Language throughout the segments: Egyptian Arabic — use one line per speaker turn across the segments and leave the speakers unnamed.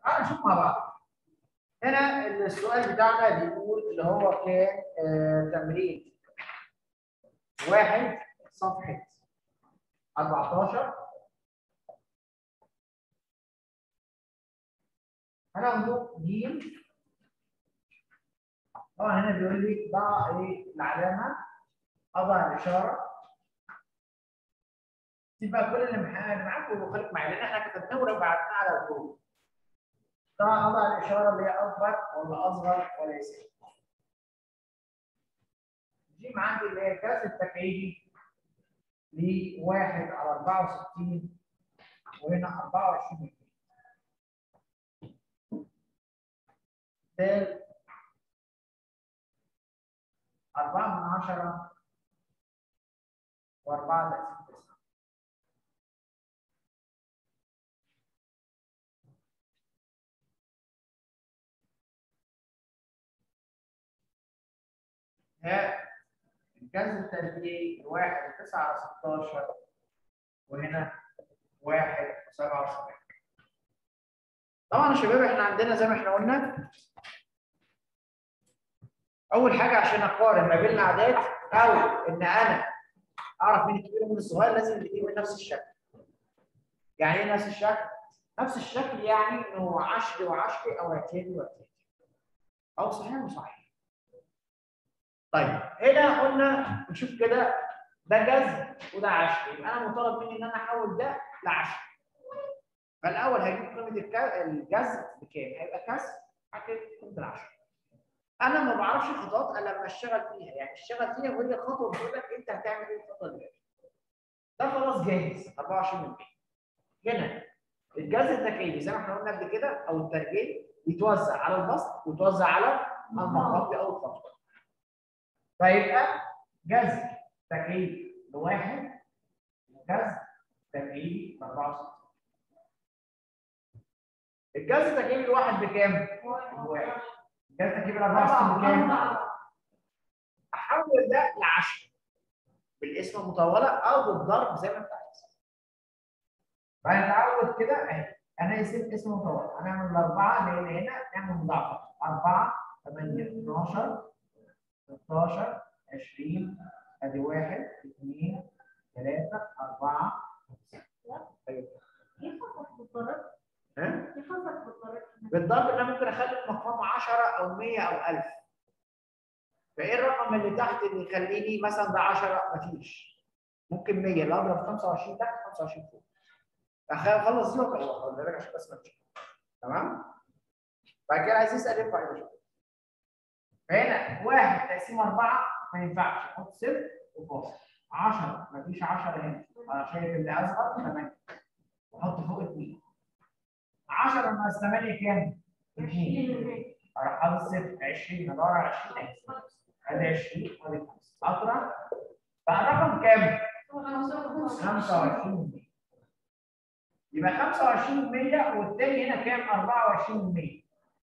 تعالوا نشوف مع بعض هنا السؤال بتاعنا بيقول اللي هو كان آه تمرين واحد صفحة 14 هناخده ج طبعا هنا بيقول لي ضع ايه العلامة أضع الإشارة تبقى كل اللي معاك وخليك معايا لأن احنا كتبناه وبعتناه على الجروب طبعا أضع الإشارة اللي هي أكبر ولا أصغر ولا يساوي جيم عندي اللي هي الكاس التكعيبي لواحد على 64 وهنا 24 دال أربعة من عشرة وأربعة تقسيم تسعة ها الجذر التربيعي واحد وتسعة على 16 وهنا واحد وسبعة وسبعين طبعا يا شباب احنا عندنا زي ما احنا قلنا اول حاجه عشان اقارن ما بين الاعداد او ان انا اعرف مين الكبير ومين الصغير لازم الاثنين من نفس الشكل يعني ايه نفس الشكل نفس الشكل يعني انه 10 و10 او عتيبي وعتيبي او صحيح وصحيح طيب هنا قلنا نشوف كده ده جذر وده 10 يبقى انا مطالب مني ان انا احول ده ل 10 فالاول هجيب قيمه الجذر بكام؟ هيبقى كسر هكتب قيمه ال 10 انا ما بعرفش خطوات الا لما اشتغل فيها يعني اشتغل فيها وهي خطوه بتقول لك انت هتعمل ايه الخطوه دي ده خلاص جاهز 24 هنا الجهاز التكعيبي زي ما احنا قلنا قبل كده او الترجيل بيتوزع على البسط ويتوزع على المخاطي او الخطوه فيبقى جذر تكعيبي لواحد وجذر تكعيبي ل 64 الجذر التكعيبي لواحد بكام؟ بواحد الجذر التكعيبي ل 64 بكام؟ احول ده ل 10 بالاسم المطوله او بالضرب زي ما انت عايز فهنتعود كده اهي انا اسم اسم مطول هنعمل الاربعه اللي هنا هنا نعمل مضاعفه 4 8 12 16 20 ادي 1 2 3 4 5 ايوه ها؟ بالضرب انا ممكن اخلي المقام 10 او 100 او 1000 فايه الرقم اللي تحت اللي يخليني مثلا ده 10 مفيش ممكن 100 لو اضرب 25 تحت 25 فوق اخلص دي واروح اقول لك عشان بس ما تمام بعد كده عايز يسال ينفع يا باشا فهنا واحد تقسيم أربعة ما ينفعش حط صفر وفاصل 10 مفيش 10 هنا انا شايف اللي اصغر 8 وحط فوق 2 10 ناقص 8 كام؟ 2 اروح حاطط صفر 20 ادور على 20 ادي 20 ادي 5 اطرح بقى رقم كام؟ 25 يبقى 25 100 والتاني هنا كام؟ 24 100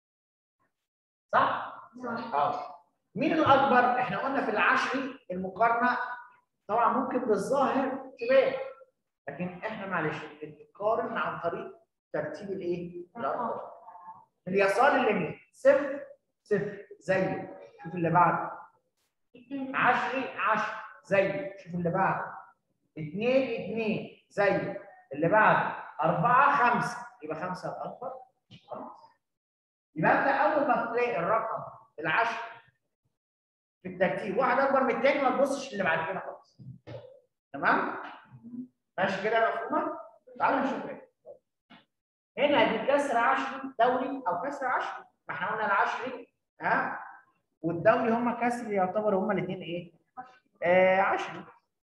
صح؟ اه مين الاكبر؟ احنا قلنا في العشري المقارنه طبعا ممكن بالظاهر تبان لكن احنا معلش بنقارن عن طريق ترتيب الايه؟ الارقام اليسار اليمين صفر صفر زيه شوف اللي بعده عشري 10 زيه شوف اللي بعده 2 2 زيه اللي بعده 4 5 يبقى 5 الاكبر خلاص يبقى انت اول ما تلاقي الرقم العشر في الترتيب واحد اكبر من الثاني ما تبصش اللي بعد كده خالص تمام ماشي كده يا مفهومه تعالوا نشوف ايه هنا دي كسر عشري دوري او كسر عشري ما احنا قلنا العشري ها والدوري هم كسر يعتبر هم الاثنين ايه آه عشري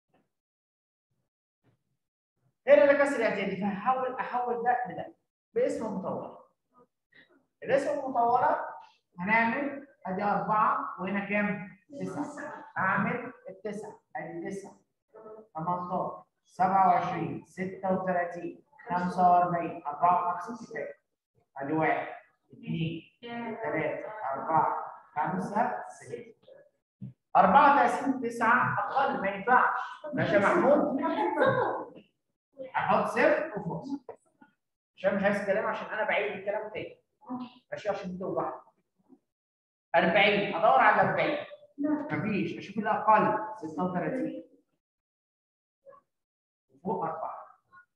هنا ده كسر اعتيادي فهحول احول ده لده باسم مطول الاسم المطوله هنعمل ادي أربعة وهنا كام؟ تسعة أعمل التسعة ادي تسعة 18 27 36 45 54 6 ادي واحد اثنين ثلاثة أربعة خمسة ستة أربعة تقسيم تسعة أقل ما ينفعش ماشي يا محمود؟ أحط صفر وفاصل عشان مش عايز كلام عشان أنا بعيد الكلام تاني ماشي عشان توضح 40 ادور على 40 مفيش اشوف الاقل 36 فوق 4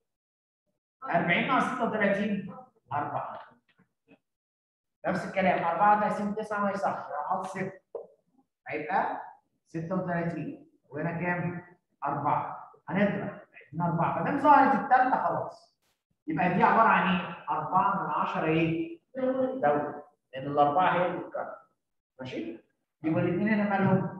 40 ناقص 36 4 نفس الكلام 4 تقسيم 9 ما يصحش احط صفر هيبقى 36 وهنا كام؟ 4 هنضرب هنا 4 ما دام ظهرت الثالثه خلاص يبقى دي عباره عن ايه؟ 4 من 10 ايه؟ دوري لان الاربعه هي اللي بتكرر ماشي؟ يبقى الاثنين هنا مالهم؟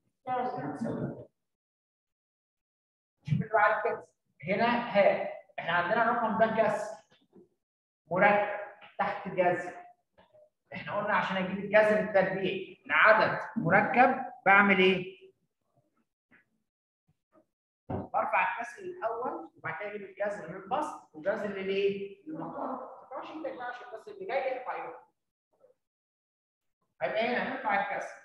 شوف اللي بعد كده هنا ها احنا عندنا الرقم ده كسر مركب تحت جذر احنا قلنا عشان اجيب الجذر التربيعي لعدد مركب بعمل ايه؟ برفع الكسر الاول وبعد كده اجيب الجذر للبسط وجذر للايه؟ للمقام ما ينفعش انت ينفعش الكسر اللي جاي يرفع يرفع هيبقى هنا هنرفع الكسر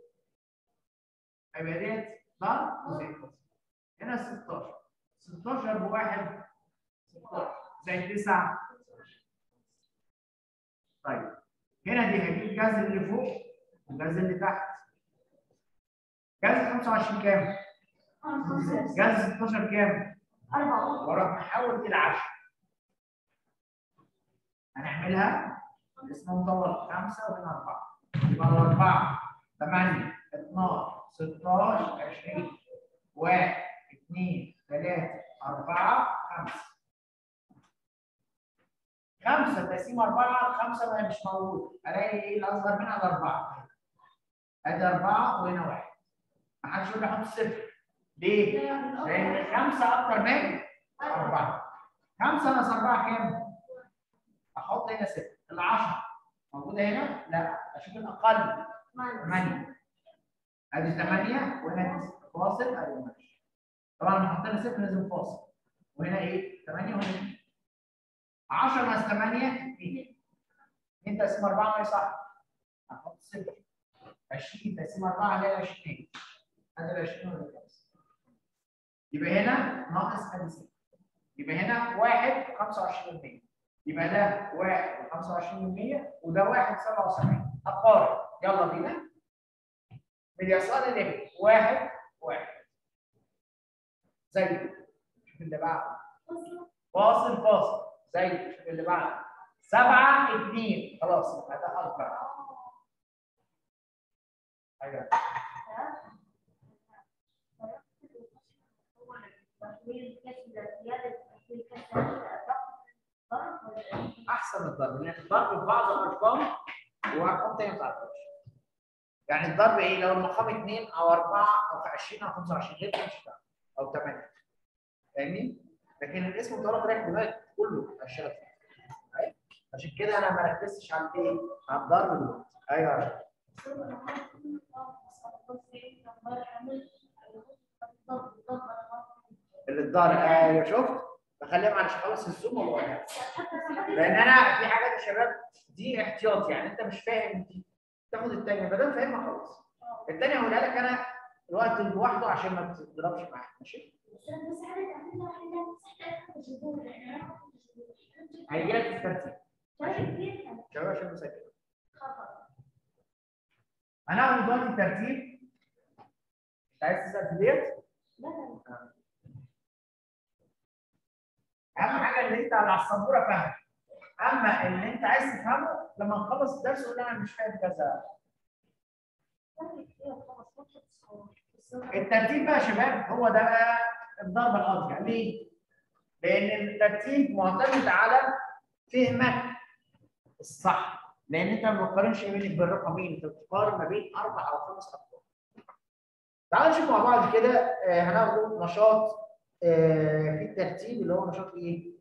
هيبقى ديت ضرب وزائد هنا 16 16 بواحد 16 زائد 9 طيب هنا دي هجيب الجذر اللي فوق والجذر اللي تحت جذر 25 كام؟ جذر 16 كام؟ واروح محول الى 10 هنعملها اسمها مطول 5 وهنا 4 يبقى الأربعة 8 12 16 20 1 2 3 4 5 5 تقسيم 4 5 ما هي مش موجود الاقي ايه الاصغر منها الاربعه ادي 4 وهنا 1 ما حدش يقول لي احط صفر ليه؟ لان 5 اكتر من 4 5 ناقص 4 كام؟ احط هنا صفر ال 10 موجوده هنا؟ لا اشوف الاقل 8 ادي 8 وهنا فاصل ايوه ماشي طبعا لما حطينا صفر لازم فاصل وهنا ايه 8 وهنا 10 ناقص 8 2 2 تقسيم 4 ما يصح هحط صفر 20 تقسيم 4 عليها 20 ادي ال 20 ولا 5 يبقى هنا ناقص ادي 6 يبقى هنا 1 25% يبقى ده 1 25% وده 1 77 اقارب يلا بينا باليسار الليمت 1 1 زي شوف اللي بعده فاصل فاصل زي شوف اللي بعده 7 2 خلاص يبقى ده اكبر ايوه احسن الضرب لان الضرب في بعض الارقام وارقام ثانيه ما تعرفهاش يعني الضرب ايه لو المقام 2 او 4 او 20 او 25 غير كده مش هتعرف او 8 فاهمني؟ لكن الاسم المتورط رايح دماغك كله هيشتغل فيه عشان كده انا ما ركزتش على الايه؟ على الضرب دلوقتي ايوه اللي الضرب ايوه شفت؟ بخليها معلش خلاص الزوم وبقولها لان انا في حاجات يا شباب دي احتياط يعني انت مش فاهم دي تاخد الثانيه ما دام فاهمها خلاص الثانيه هقولها لك انا الوقت لوحده عشان ما تضربش معاك ماشي هيجي لك الترتيب شباب عشان مسجل هناخد دلوقتي الترتيب انت عايز تسال في ديت؟ اهم حاجه اللي انت على السبوره فاهمه اما اللي انت عايز تفهمه لما نخلص الدرس قول انا مش فاهم كذا الترتيب بقى يا شباب هو ده بقى الضربه الارجع ليه؟ لان الترتيب معتمد على فهمك الصح لان انت ما بتقارنش بينك بالرقمين انت بتقارن ما بين اربع او خمس ارقام. تعالوا نشوف مع بعض كده آه هناخد نشاط آه في الترتيب اللي هو نشاط ايه؟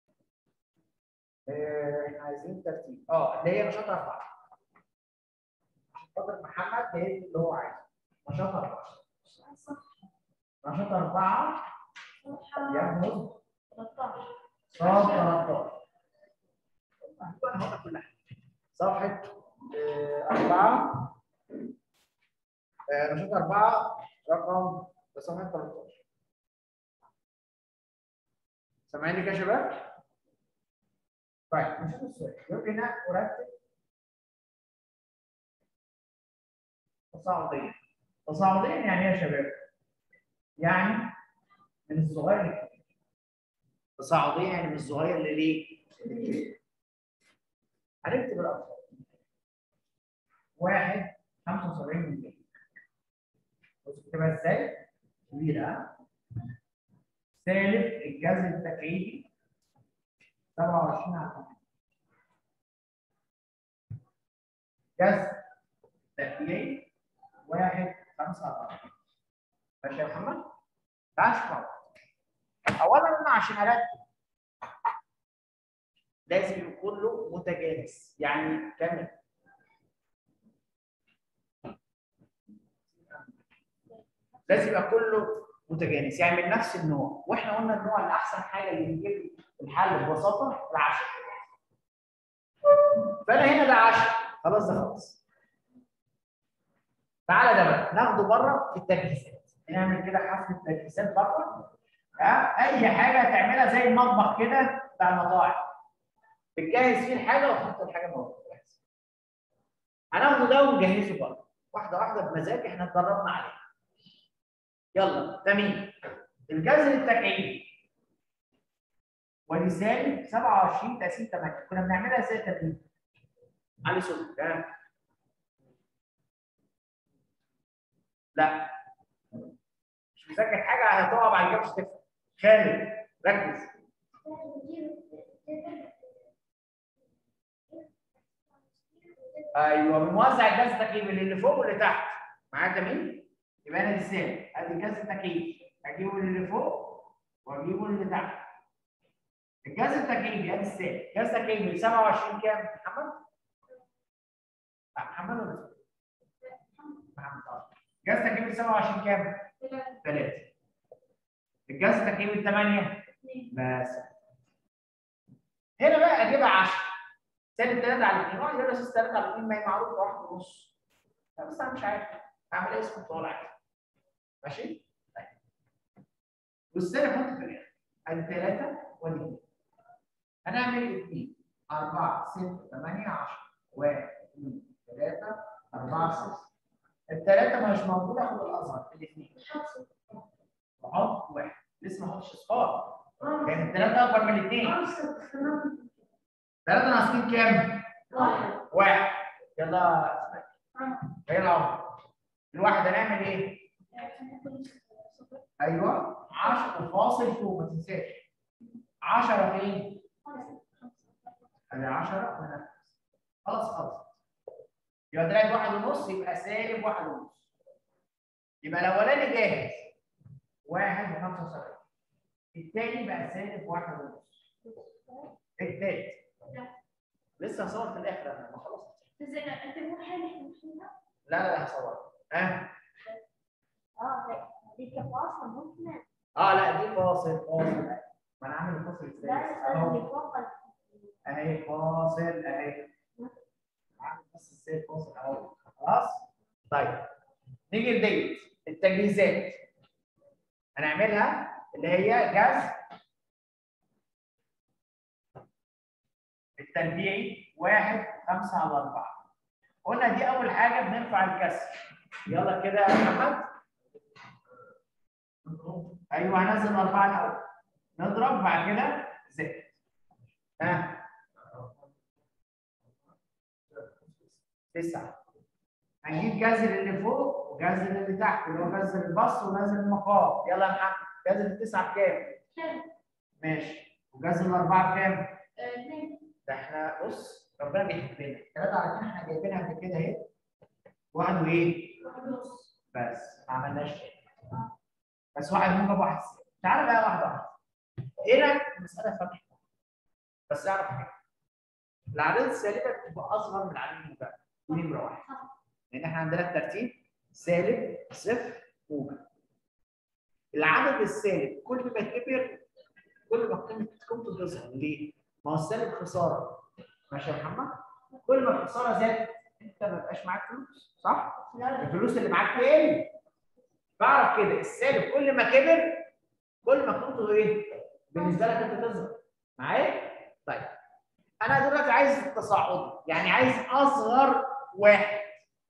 آه احنا عايزين ترتيب اه اللي هي نشاط اربعه. عشان خاطر محمد هي اللي هو عايزه. نشاط اربعه. نشاط اربعه ياخد صاد 13 صفحة أربعة نشاط أربعة رقم صفحة 13 سامعيني كده يا شباب؟ طيب نشوف السؤال يقول هنا ارتب تصاعديا تصاعديا يعني ايه يا شباب؟ يعني من الصغير للكبير تصاعديا يعني من الصغير لليه؟ هنكتب الارقام واحد 75 من 100 بص كتبها ازاي؟ كبيرة سالب الجذر التكعيبي 27 على 8 جذر تكعيبي 1 5 على 8 ماشي يا محمد؟ تعال شوف اولا انا عشان ارتب لازم يكون له متجانس يعني كامل لازم يبقى كله متجانس يعني من نفس النوع واحنا قلنا النوع اللي احسن حاجه اللي بيجيب الحل ببساطه العشر فانا هنا ده 10 خلاص ده خلاص تعالى ده بقى ناخده بره في التجهيزات نعمل كده حفله تجهيزات بره اي حاجه تعملها زي المطبخ كده بتاع المطاعم بتجهز فيه الحاجه وتحط الحاجه موجوده هناخده ده ونجهزه بره واحده واحده بمزاج احنا اتدربنا عليه يلا تمام الجذر التكعيبي ولسالب 27 تقسيم 8 كنا بنعملها ازاي تمرين؟ علي صوتك تمام لا مش مذاكر حاجه هتقع بعد كده مش تفهم خالد ركز ايوه بنوزع الجذر التكعيبي اللي فوق واللي تحت معايا تمام؟ يبقى انا ازاي؟ ادي الجذر التكعيبي اجيبه اللي فوق واجيبه اللي تحت. الجذر التكعيبي ادي السالب، الجذر التكعيبي 27 كام؟ محمد؟ محمد ولا محمد اه. الجذر التكعيبي 27 كام؟ 3. الجذر التكعيبي 8 بس. هنا بقى اجيبها 10 سالب 3 على 2 واحد يقول اساس 3 على 2 ما هي معروفه 1 ونص. بس انا مش عارف اعمل ايه اسمه طالع ماشي؟ طيب والسالب حط في الاخر ادي 3 وادي 2 هنعمل 2 4 6 8 10 1 2 3 4 6 الثلاثة مش موجودة اخد الأصغر الاثنين بحط واحد لسه ما احطش اصفار يعني الثلاثة أكبر من الاثنين ثلاثة ناقصين كام؟
واحد
واحد يلا يلا عمر الواحد هنعمل ايه؟ ايوه 10 فاصل فوق ما تنساش 10 فين؟ ادي 10 هنا خلاص خلاص يبقى طلعت واحد ونص يبقى سالب واحد ونص يبقى الاولاني جاهز واحد وخمسة وسبعين التاني بقى سالب واحد ونص التالت لسه هصور في الاخر انا ما خلاص
انت مو حالي احنا
لا لا لا هصور ها
اه دي كفاصة ممكن
اه لا دي فاصل فاصل ما انا عامل الفاصل ازاي
لا
اهو
اللي فوق
اهي فاصل اهي عامل بس ازاي فاصل اهو خلاص طيب نيجي لديت التجهيزات هنعملها اللي هي جذر التربيعي واحد خمسة على أربعة قلنا دي أول حاجة بنرفع الكسر يلا كده يا محمد أيوه هنزل أربعة الأول نضرب بعد كده زائد ها تسعة هنجيب جذر اللي فوق وجذر اللي تحت اللي هو جذر البسط وجذر المقام يلا يا محمد جذر التسعة بكام؟ ماشي وجذر الأربعة بكام؟ ده احنا بص ربنا بيحبنا ثلاثة على اثنين احنا جايبينها قبل كده اهي واحد وايه؟ بس ما عملناش تاني بس واحد موجب واحد سالب تعالى بقى واحدة واحدة هنا المسألة فتح بس اعرف حاجة الأعداد السالبة بتبقى أصغر من الأعداد الموجبة دي نمرة واحد لأن احنا عندنا الترتيب سالب صفر موجب العدد السالب كل ما كبر كل ما قيمة قيمته تظهر ليه؟ ما هو السالب خسارة ماشي يا محمد؟ كل ما الخسارة زادت انت ما بقاش معاك فلوس صح؟ الفلوس اللي معاك تقل بعرف كده السالب كل ما كبر كل ما قيمته ايه؟ بالنسبة لك انت تظهر معايا؟ طيب انا دلوقتي عايز التصاعدي يعني عايز اصغر واحد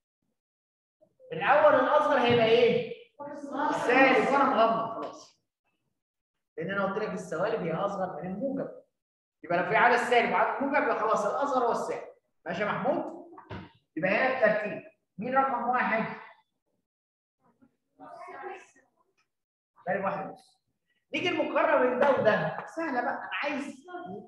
الاول الاصغر هيبقى ايه؟ السالب وانا مغمض خلاص لان انا قلت لك السوالب هي اصغر من الموجب يبقى لو في عدد سالب وعدد موجب يبقى خلاص الاصغر هو السالب ماشي يا محمود؟ يبقى هنا الترتيب مين رقم واحد؟ سالب واحد ونص نيجي المقارنه بين ده وده سهله بقى انا عايز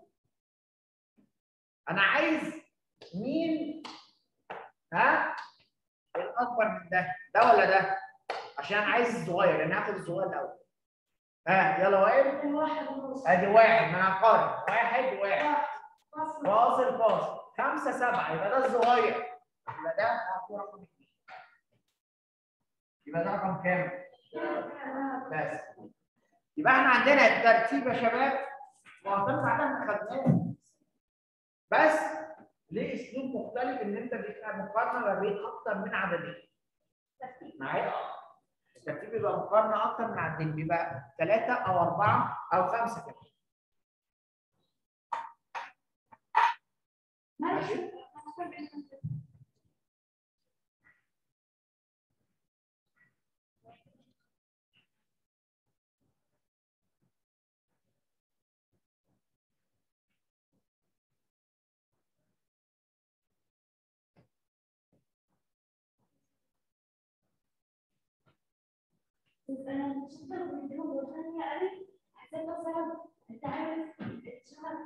انا عايز مين ها الاكبر من ده ده ولا ده عشان انا عايز الصغير انا هاخد الصغير الاول ها يلا واقف
واحد ونص
ادي واحد ما انا هقارن واحد واحد
فاصل
فاصل فاصل خمسة سبعة يبقى ده الصغير يبقى ده هاخد رقم اثنين يبقى ده رقم كام؟ بس يبقى احنا عندنا الترتيب يا شباب معتمد على احنا خدناه بس ليه اسلوب مختلف ان انت بيبقى مقارنه ما بين اكتر من عددين معايا الترتيب بيبقى مقارنه اكتر من عددين بيبقى ثلاثه او اربعه او خمسه كمان
ماشي انا مش هقدر بالجنوب والثانية قوي حسيت مثلا انت عارف الشهر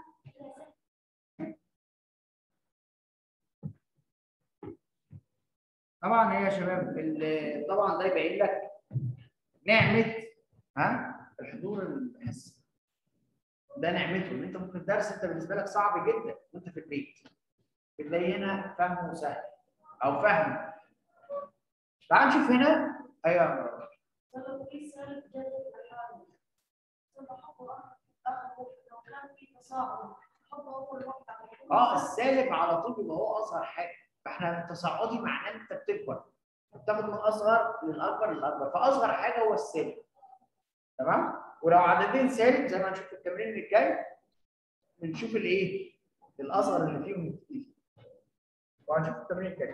طبعا هي يا شباب ال- طبعا ده يبين لك نعمه ها الحضور الحسي ده نعمته ان انت ممكن درس انت بالنسبه لك صعب جدا وانت في البيت بتلاقي هنا فهمه سهل او فهم تعال نشوف هنا ايوه يا مراد.
لو في سؤال جد الحال ثم حطوا اخذوا لو كان في تصاعد حطوا اول واحده
اه السالب على طول بيبقى هو اصغر حاجه فاحنا التصاعدي معناه ان انت بتكبر بتاخد من اصغر للاكبر للاكبر فاصغر حاجه هو السالب تمام ولو عددين سالب زي ما هنشوف في التمرين اللي جاي بنشوف الايه الاصغر اللي فيهم الكبير وهنشوف التمرين الجاي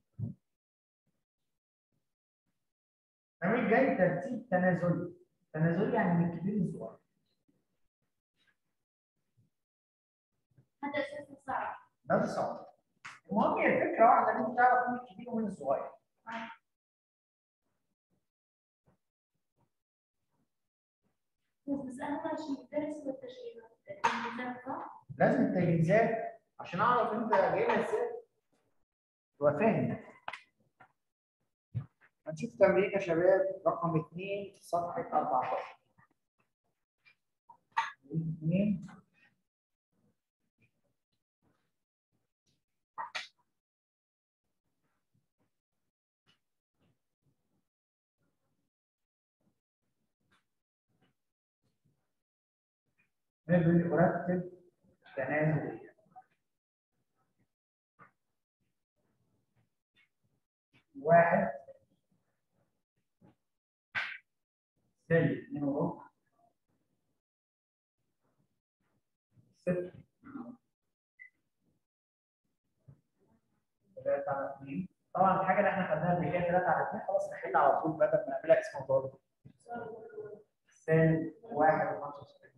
التمرين الجاي ترتيب تنازلي تنازلي يعني من الكبير للصغير
هذا اساس صعب
ده الصعب المهم هي الفكره واحده ان انت تعرف مين الكبير ومين الصغير
بس انا ماشي درس والتشغيل الميزان صح؟
لازم التجهيزات عشان اعرف انت جايبها ازاي تبقى فاهم هنشوف تمرين يا شباب رقم 2 صفحه 14 2 نبني ارتب تنازليا واحد سالب اثنين وربع صفر ثلاثة على اثنين طبعا الحاجة اللي احنا خدناها اللي هي ثلاثة على اثنين خلاص نحل على طول بدل ما نعملها اسم ضارب سالب واحد وخمسة وستين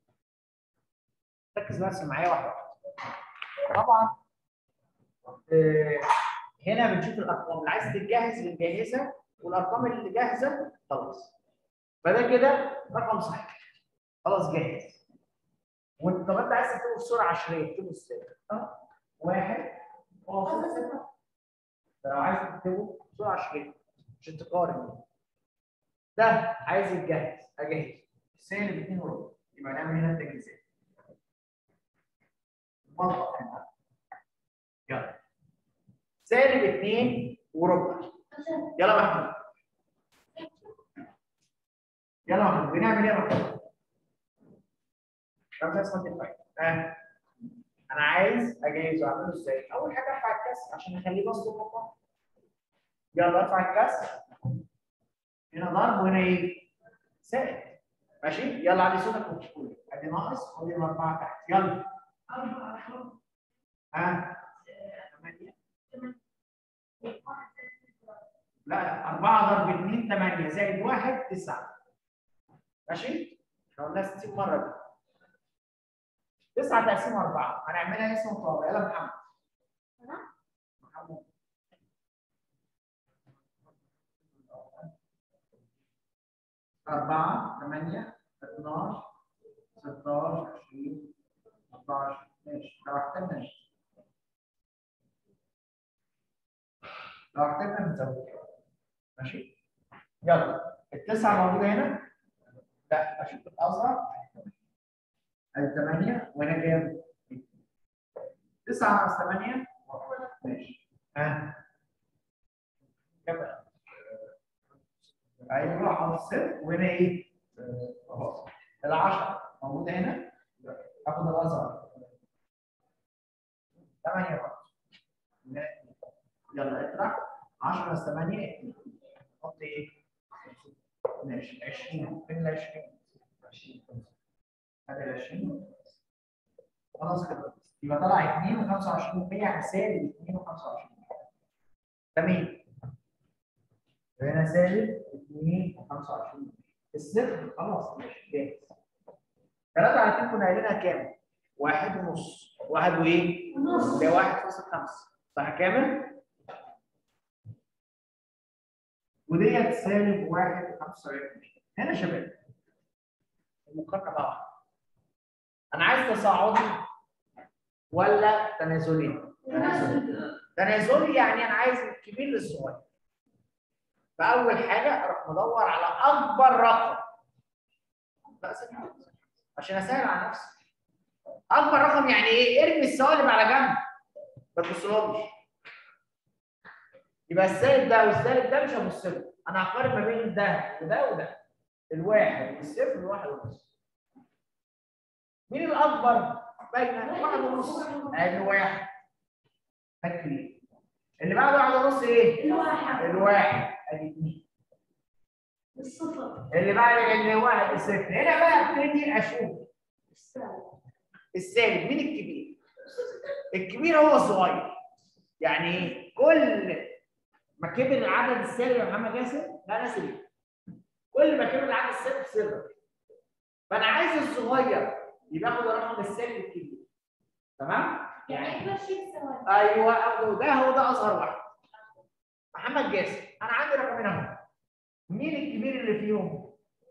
ركز بس معايا واحدة واحدة طبعا آه، هنا بنشوف الارقام اللي عايز تتجهز بنجهزها والارقام اللي جاهزه خلاص فده كده رقم صحيح خلاص جاهز وانت طب انت عايز تكتبه بسرعه عشريه اكتبه ازاي؟ اه واحد فاصل صفر لو عايز تكتبه بسرعه عشريه عشان تقارن ده عايز يتجهز اجهز سالب 2 وربع يبقى نعمل هنا التجهيزات المنطق هنا يلا سالب 2 وربع يلا يا محمود يلا يا محمود بنعمل ايه يا محمود؟ خمسة اسمها الفايل ها انا عايز اجهزه اعمله ازاي؟ اول حاجه ارفع الكاس عشان اخليه بسط المقام يلا ارفع الكاس هنا ضرب وهنا ايه؟ زائد ماشي؟ يلا علي صوتك وتقول ادي ناقص ودي الاربعه تحت يلا ها 8 لا لا 4 ضرب 2 8 زائد 1 9 ماشي؟ احنا قلنا 60 مره دي 9 تقسيم 4 هنعملها اسم مطابق يلا محمد محمد أربعة ثمانية 12 16 20 14 ماشي لو احتمنا ماشي لو احتمنا نزود ماشي يلا التسعة موجودة هنا لا أشوف الأصغر الثمانية وهنا كام؟ تسعة ناقص ثمانية ماشي ها كم ايوه على الصفر وهنا ايه؟ اهو العشرة موجودة هنا اخد الازهر 8 بقى يلا اطرح 10 بلس 8 حط ايه؟ ماشي 20 فين ال 20 20 ادي ال 20 خلاص كده يبقى طلع 2 و25 يعني سالب 2 و25 تمام هنا سالب 2 و25 الصفر خلاص ماشي جاهز 3 على 2 كنا قايلينها كام؟ واحد ونص واحد وايه؟
ونص.
ده واحد فاصل خمسة صح كامل؟ وديت سالب واحد وخمسة وسبعين هنا يا شباب المقارنة مع بعض أنا عايز تصاعدي ولا تنازلي؟ تنازلي تنازلي يعني أنا عايز من الكبير للصغير فأول حاجة أروح مدور على أكبر رقم لا ثانية واحدة. عشان أسهل على نفسي اكبر رقم يعني ايه؟ ارمي السوالب على جنب ما تبصلهمش يبقى السالب ده والسالب ده مش هبص له انا هقارن ما بين ده وده وده الواحد والصفر والواحد ونص مين الاكبر؟ باينه واحد ونص ادي واحد فاكرين اللي بعده واحد ونص ايه؟
الواحد
الواحد ادي اثنين
الصفر
اللي بعد اللي واحد الصفر هنا بقى ابتدي اشوف
السالب
السالب مين الكبير؟ الكبير هو الصغير يعني ايه؟ كل ما كبر العدد السالب يا محمد ياسر لا انا سليم كل ما كبر العدد السالب صغر فانا عايز الصغير يبقى اخد الرقم السالب الكبير تمام؟
يعني اكبر شيء سوالب
ايوه اخده ده هو ده اصغر واحد محمد جاسر انا عندي رقمين اهو مين الكبير اللي فيهم؟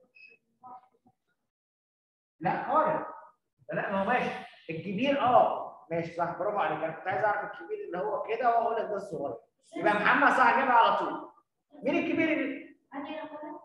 لا قارن لا ما هو ماشي الكبير اه ماشي صح برافو عليك انا كنت عايز اعرف الكبير اللي هو كده واقول لك ده الصغير يبقى محمد صح جابها على طول مين الكبير اللي
أنا رقم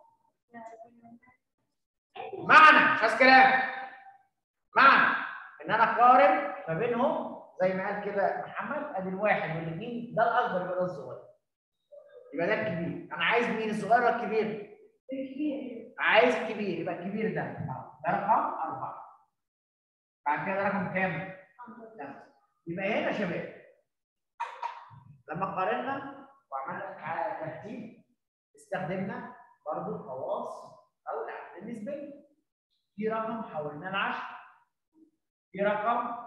معنى مش عايز كلام معنى ان انا اقارن ما بينهم زي ما قال كده محمد ادي الواحد والاثنين ده الاكبر يبقى ده الصغير يبقى ده الكبير انا عايز مين الصغير ولا الكبير؟
الكبير
عايز الكبير يبقى الكبير ده ده رقم اربعه بعد كده رقم كام؟ خمسه يبقى هنا يا شباب لما قارنا وعملنا على ترتيب استخدمنا برضو الخواص او العدد النسبي في رقم حولناه لعشرة في رقم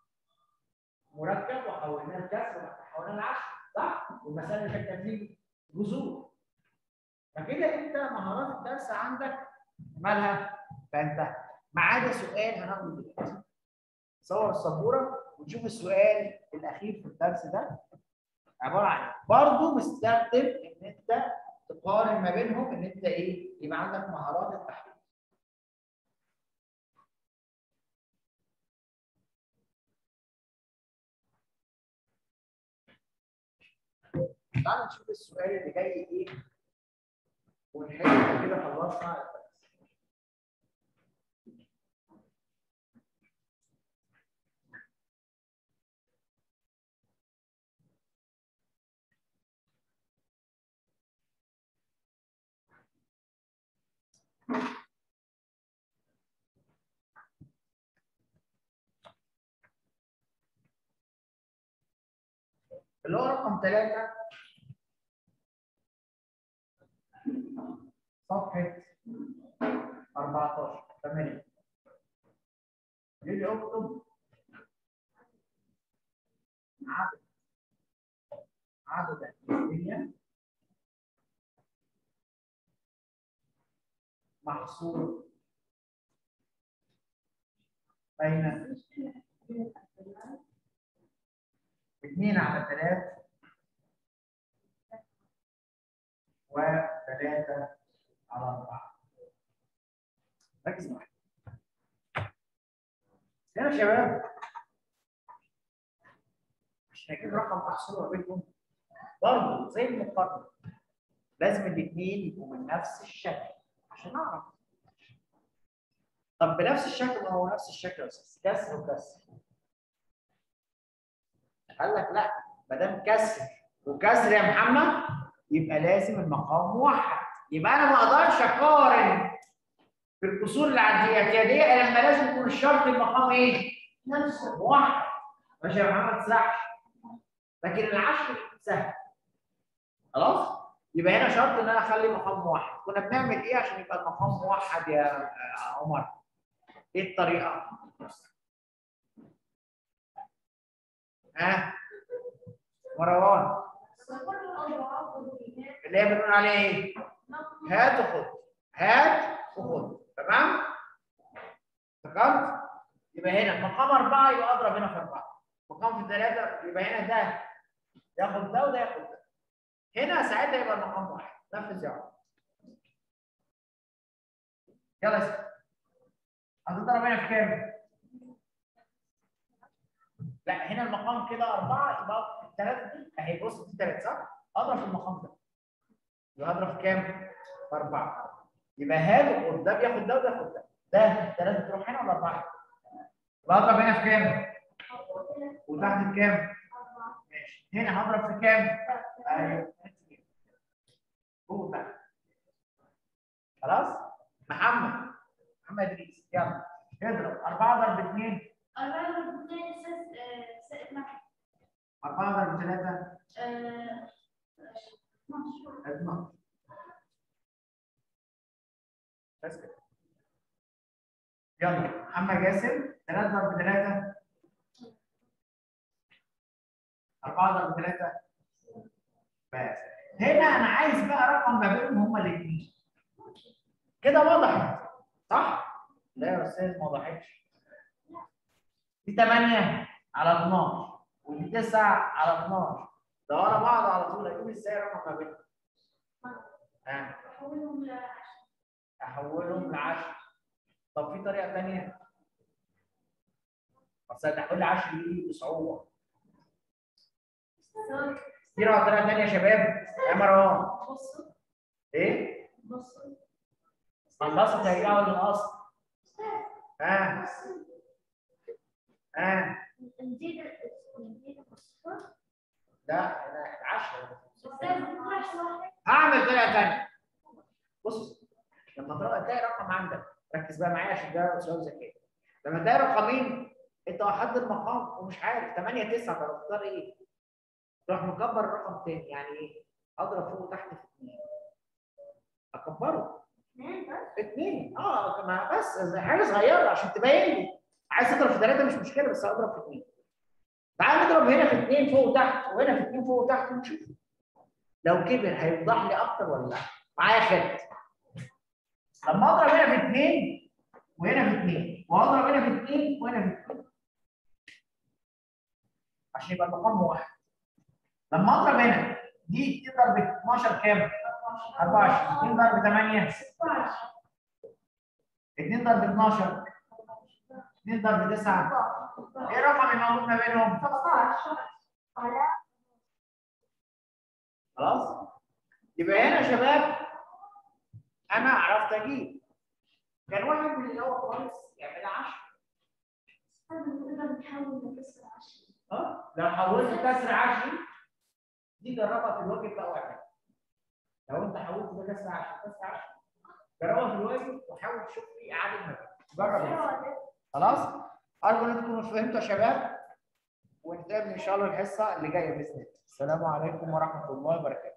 مركب وحولناه لكسر وحولناه لعشرة صح؟ والمسألة اللي كانت فيه جذور فكده انت مهارات الدرس عندك مالها؟ فانت ما عدا سؤال هناخده دلوقتي صور السبوره وتشوف السؤال الاخير في الدرس ده عباره عن ايه؟ برضه مستخدم ان انت تقارن ما بينهم ان انت ايه؟ يبقى عندك مهارات التحليل. تعال نشوف السؤال اللي جاي ايه ونحل كده خلصنا الدرس. اللي هو رقم ثلاثة صفحة 14 تمام يجي اكتب عدد عدد النسبية محصور بين اثنين على ثلاث وثلاثة على أربعة ركز معايا هنا يا شباب عشان اجيب رقم محصور ما بينهم برضه زي المقارنه لازم الاثنين يبقوا من نفس الشكل عشان اعرف طب بنفس الشكل ما هو نفس الشكل يا استاذ كسر وكسر قال لك لا ما دام كسر وكسر يا محمد يبقى لازم المقام موحد يبقى انا ما اقدرش اقارن في الكسور اللي عند الاعتياديه إلا لما لازم يكون الشرط المقام ايه؟
نفسه
موحد ماشي يا محمد تسرحش لكن العشر سهل خلاص يبقى هنا شرط ان انا اخلي مقام موحد كنا بنعمل ايه عشان يبقى المقام موحد يا يا عمر ايه الطريقه ها مروان اللي هي بنقول عليه ايه هات وخد هات وخد تمام افتكرت يبقى هنا مقام أربعة يبقى أضرب هنا في أربعة مقام في ثلاثة يبقى هنا ده ياخد ده وده ياخد ده هنا ساعتها يبقى المقام واحد نفذ يا عمر يلا يا سيدي هتضرب هنا في كام؟ لا هنا المقام كده أربعة يبقى الثلاثة دي أهي بص دي ثلاثة صح؟ أضرب في المقام ده يبقى هضرب في كام؟ في أربعة يبقى هذا وخد ده بياخد ده وده ياخد ده ده ثلاثة تروح هنا ولا أربعة؟ يبقى هضرب هنا في كام؟ وتحت في كام؟ ماشي هنا هضرب في كام؟ ايوه فوق تحت خلاص؟ محمد محمد ادريس يلا اضرب 4 ضرب 2 4 ضرب 3 12 بس كده يلا محمد جاسم 3 ضرب 3 4 ضرب 3 بس هنا انا عايز بقى رقم ما بينهم هما الاثنين كده وضحت صح؟ لا يا استاذ ما وضحتش دي 8 على 12 ودي 9 على 12 ده ورا بعض على طول اجيب ازاي رقم ما بينهم؟ ها احولهم ل 10 طب في طريقه ثانيه اصل تحويل 10 دي بصعوبه في طريقه ثانيه يا شباب يا مروان ايه؟ خلصت هيرجعوا للاصل ها ها لا انا 10 هعمل طريقه ثانيه بص لما تلاقي تلاقي رقم عندك ركز بقى معايا عشان ده سؤال ذكي لما تلاقي رقمين انت حد المقام ومش عارف 8 9 طب اختار ايه؟ تروح مكبر الرقم تاني يعني ايه؟ اضرب فوق وتحت في اثنين اكبره اثنين اه ما بس حاجه صغيره عشان تبين لي عايز تضرب في ثلاثه مش مشكله بس اضرب في اثنين تعال نضرب هنا في اثنين فوق وتحت وهنا في اثنين فوق وتحت ونشوف لو كبر هيوضح لي اكتر ولا لا معايا خد لما اضرب هنا في اثنين وهنا في اثنين واضرب هنا في اثنين وهنا في اثنين عشان يبقى المقام واحد لما اضرب هنا دي تضرب 12 كام؟ 24 2 ضرب 8 2 ضرب 12 2 ضرب 9 ايه الرقم الموجود ما بينهم؟ خلاص؟ يبقى هنا يا شباب انا عرفت اجيب كان واحد من الاول خالص يعمل 10 اه لو حولت كسر 10 دي جربها في الواجب بقى واحد لو انت حولت ده كسر 10 كسر 10 جربها في الواجب وحاول تشوف لي اعاده مجهود جرب خلاص ارجو ان انتم تكونوا فهمتوا يا شباب ونتقابل ان شاء الله الحصه اللي جايه باذن الله السلام عليكم ورحمه الله وبركاته